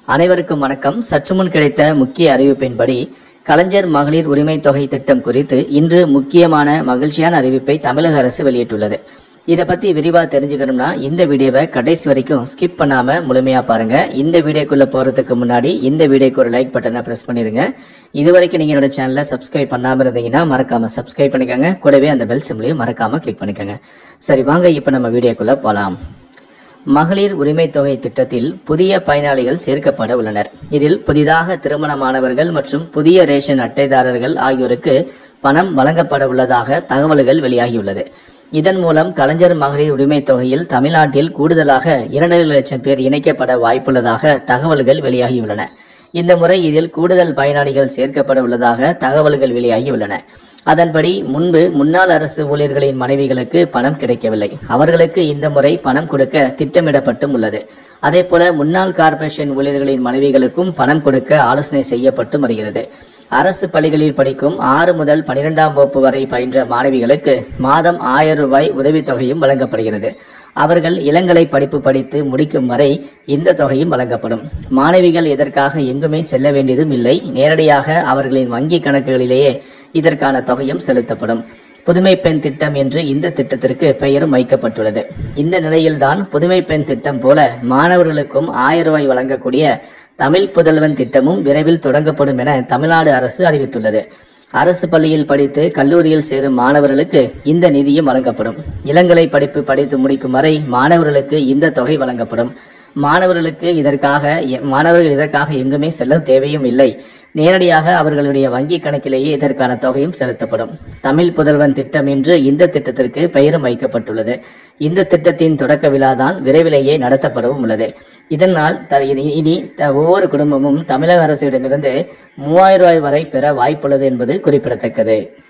அனைவருக்கும் வணக்கம் சற்று முன் கிடைத்த முக்கிய அறிவிப்பின்படி கலைஞர் மகளிர் உரிமை தொகை திட்டம் குறித்து இன்று முக்கியமான மகிழ்ச்சியான அறிவிப்பை தமிழக அரசு வெளியிட்டுள்ளது இதை பத்தி விரிவா தெரிஞ்சுக்கணும்னா இந்த வீடியோவை கடைசி வரைக்கும் ஸ்கிப் பண்ணாம முழுமையா பாருங்க இந்த வீடியோக்குள்ள போறதுக்கு முன்னாடி இந்த வீடியோக்கு ஒரு லைக் பட்டனை பிரஸ் பண்ணிருங்க இது வரைக்கும் நீங்க என்னோட சேனலை சப்ஸ்கிரைப் பண்ணாம இருந்தீங்கன்னா மறக்காம சப்ஸ்கிரைப் பண்ணிக்கோங்க கூடவே அந்த பெல் சிம்லையும் மறக்காம கிளிக் பண்ணிக்கோங்க சரி வாங்க இப்போ நம்ம வீடியோக்குள்ள போலாம் மகளிர் உரிமை தொகை திட்டத்தில் புதிய பயனாளிகள் சேர்க்கப்பட உள்ளனர் இதில் புதிதாக திருமணமானவர்கள் மற்றும் புதிய ரேஷன் அட்டைதாரர்கள் ஆகியோருக்கு பணம் வழங்கப்பட உள்ளதாக தகவல்கள் வெளியாகியுள்ளது இதன் மூலம் கலைஞர் மகளிர் உரிமை தொகையில் தமிழ்நாட்டில் கூடுதலாக இரண்டரை லட்சம் பேர் இணைக்கப்பட வாய்ப்புள்ளதாக தகவல்கள் வெளியாகியுள்ளன இந்த முறை இதில் கூடுதல் பயனாளிகள் சேர்க்கப்பட உள்ளதாக தகவல்கள் வெளியாகியுள்ளன அதன்படி முன்பு முன்னாள் அரசு ஊழியர்களின் மனைவிகளுக்கு பணம் கிடைக்கவில்லை அவர்களுக்கு இந்த முறை பணம் கொடுக்க திட்டமிடப்பட்டும் உள்ளது அதே போல முன்னாள் கார்ப்பரேஷன் ஊழியர்களின் மனைவிகளுக்கும் பணம் கொடுக்க ஆலோசனை செய்யப்பட்டு வருகிறது அரசு பள்ளிகளில் படிக்கும் ஆறு முதல் பனிரெண்டாம் வகுப்பு வரை பயின்ற மாணவிகளுக்கு மாதம் ஆயிரம் ரூபாய் உதவித்தொகையும் வழங்கப்படுகிறது அவர்கள் இளங்கலை படிப்பு படித்து முடிக்கும் வரை இந்த தொகையும் வழங்கப்படும் மாணவிகள் இதற்காக எங்குமே செல்ல வேண்டியதும் இல்லை நேரடியாக அவர்களின் வங்கி கணக்குகளிலேயே இதற்கான தொகையும் செலுத்தப்படும் புதுமை பெண் திட்டம் என்று இந்த திட்டத்திற்கு பெயரும் வைக்கப்பட்டுள்ளது இந்த நிலையில்தான் புதுமை பெண் திட்டம் போல மாணவர்களுக்கும் ஆயிரம் ரூபாய் வழங்கக்கூடிய தமிழ் புதல்வன் திட்டமும் விரைவில் தொடங்கப்படும் என தமிழ்நாடு அரசு அறிவித்துள்ளது அரசு பள்ளியில் படித்து கல்லூரியில் சேரும் மாணவர்களுக்கு இந்த நிதியும் வழங்கப்படும் இளங்கலை படிப்பு படித்து முடிக்கும் வரை மாணவர்களுக்கு இந்த தொகை வழங்கப்படும் மாணவர்களுக்கு இதற்காக மாணவர்கள் இதற்காக எங்குமே செல்ல தேவையும் இல்லை நேரடியாக அவர்களுடைய வங்கி கணக்கிலேயே இதற்கான தொகையும் செலுத்தப்படும் தமிழ் புதல்வன் திட்டம் என்று இந்த திட்டத்திற்கு பெயரும் வைக்கப்பட்டுள்ளது இந்த திட்டத்தின் தொடக்க விழாதான் விரைவிலேயே நடத்தப்படவும் உள்ளது இதனால் த- இனி இனி த- ஒவ்வொரு குடும்பமும் தமிழக அரசிடமிருந்து மூவாயிரம் ரூபாய் வரை பெற வாய்ப்புள்ளது என்பது குறிப்பிடத்தக்கது